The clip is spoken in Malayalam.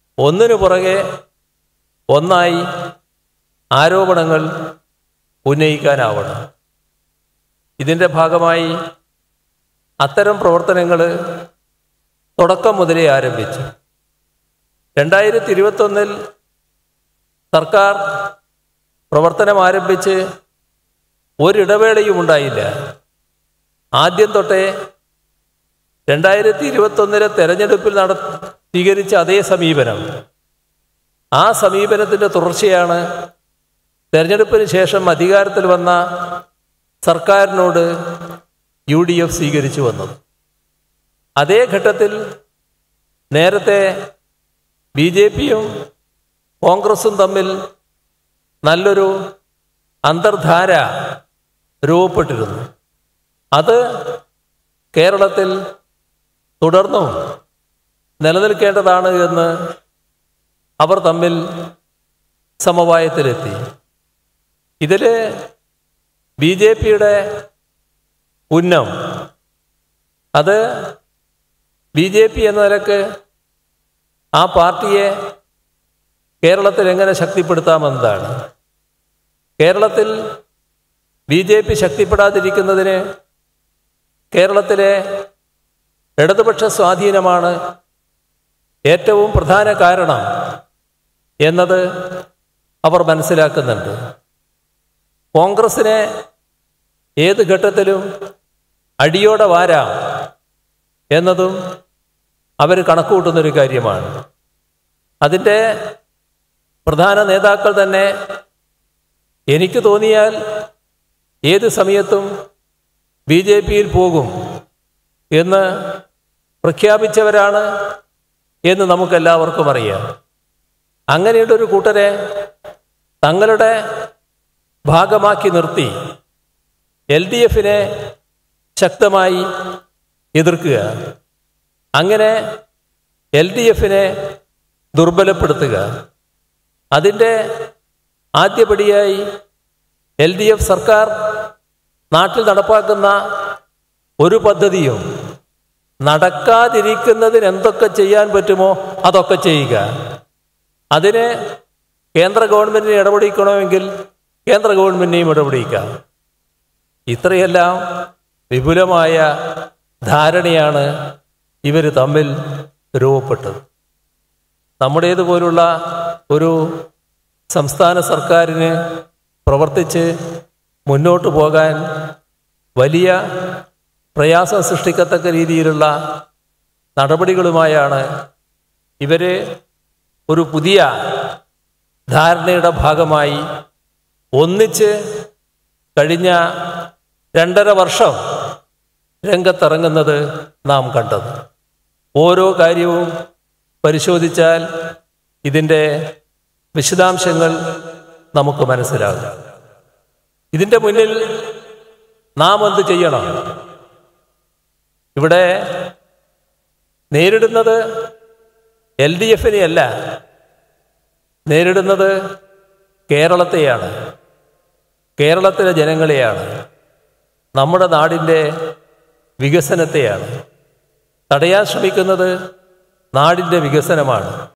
ഒന്നിനു പുറകെ ഒന്നായി ആരോപണങ്ങൾ ഉന്നയിക്കാനാവണം ഇതിൻ്റെ ഭാഗമായി അത്തരം പ്രവർത്തനങ്ങൾ തുടക്കം മുതലേ ആരംഭിച്ചു രണ്ടായിരത്തി ഇരുപത്തൊന്നിൽ സർക്കാർ പ്രവർത്തനം ആരംഭിച്ച് ഒരിടവേളയും ഉണ്ടായില്ല ആദ്യം തൊട്ടേ രണ്ടായിരത്തി ഇരുപത്തൊന്നിലെ തെരഞ്ഞെടുപ്പിൽ നട സ്വീകരിച്ച അതേ സമീപനം ആ സമീപനത്തിൻ്റെ തുടർച്ചയാണ് തെരഞ്ഞെടുപ്പിന് ശേഷം അധികാരത്തിൽ വന്ന സർക്കാരിനോട് യു ഡി എഫ് സ്വീകരിച്ചു വന്നത് അതേ ഘട്ടത്തിൽ നേരത്തെ ബി ജെ പിയും കോൺഗ്രസും തമ്മിൽ നല്ലൊരു അന്തർധാര രൂപപ്പെട്ടിരുന്നു അത് കേരളത്തിൽ തുടർന്നും നിലനിൽക്കേണ്ടതാണ് എന്ന് അവർ തമ്മിൽ സമവായത്തിലെത്തി ഇതിൽ ബി ജെ പിയുടെ ഉന്നം അത് ബി ജെ പി എന്ന നിലക്ക് ആ പാർട്ടിയെ കേരളത്തിൽ എങ്ങനെ ശക്തിപ്പെടുത്താമെന്നതാണ് കേരളത്തിൽ ബി ജെ പി ശക്തിപ്പെടാതിരിക്കുന്നതിന് കേരളത്തിലെ ഇടതുപക്ഷ സ്വാധീനമാണ് ഏറ്റവും പ്രധാന കാരണം എന്നത് അവർ മനസ്സിലാക്കുന്നുണ്ട് കോൺഗ്രസിനെ ഏത് ഘട്ടത്തിലും അടിയോടെ വാരാം എന്നതും അവർ കണക്കുകൂട്ടുന്നൊരു കാര്യമാണ് അതിൻ്റെ പ്രധാന നേതാക്കൾ തന്നെ എനിക്ക് തോന്നിയാൽ ഏത് സമയത്തും ബി ജെ പിയിൽ പോകും എന്ന് പ്രഖ്യാപിച്ചവരാണ് എന്ന് നമുക്കെല്ലാവർക്കും അറിയാം അങ്ങനെയുള്ള ഒരു കൂട്ടരെ തങ്ങളുടെ ഭാഗമാക്കി നിർത്തി എൽ ഡി എഫിനെ ശക്തമായി എതിർക്കുക അങ്ങനെ എൽ ഡി എഫിനെ ദുർബലപ്പെടുത്തുക അതിൻ്റെ ആദ്യപടിയായി എൽ ഡി എഫ് സർക്കാർ നാട്ടിൽ നടപ്പാക്കുന്ന ഒരു പദ്ധതിയും നടക്കാതിരിക്കുന്നതിന് എന്തൊക്കെ ചെയ്യാൻ പറ്റുമോ അതൊക്കെ ചെയ്യുക അതിന് കേന്ദ്ര ഗവൺമെന്റിനെ ഇടപെടിക്കണമെങ്കിൽ കേന്ദ്ര ഗവൺമെന്റിനെയും ഇടപെടിക്കാം ഇത്രയെല്ലാം വിപുലമായ ധാരണയാണ് ഇവർ തമ്മിൽ രൂപപ്പെട്ടത് നമ്മുടേതുപോലുള്ള ഒരു സംസ്ഥാന സർക്കാരിന് പ്രവർത്തിച്ച് മുന്നോട്ട് പോകാൻ വലിയ പ്രയാസം സൃഷ്ടിക്കത്തക്ക രീതിയിലുള്ള നടപടികളുമായാണ് ഇവർ ഒരു പുതിയ ധാരണയുടെ ഭാഗമായി ഒന്നിച്ച് കഴിഞ്ഞ രണ്ടര വർഷം രംഗത്തിറങ്ങുന്നത് നാം കണ്ടത് ഓരോ കാര്യവും പരിശോധിച്ചാൽ ഇതിൻ്റെ വിശദാംശങ്ങൾ നമുക്ക് മനസ്സിലാകും ഇതിൻ്റെ മുന്നിൽ നാം എന്ത് ചെയ്യണം ഇവിടെ നേരിടുന്നത് എൽ ഡി എഫിനെ അല്ല നേരിടുന്നത് കേരളത്തെയാണ് കേരളത്തിലെ ജനങ്ങളെയാണ് നമ്മുടെ നാടിൻ്റെ വികസനത്തെയാണ് തടയാൻ ശ്രമിക്കുന്നത് നാടിൻ്റെ വികസനമാണ്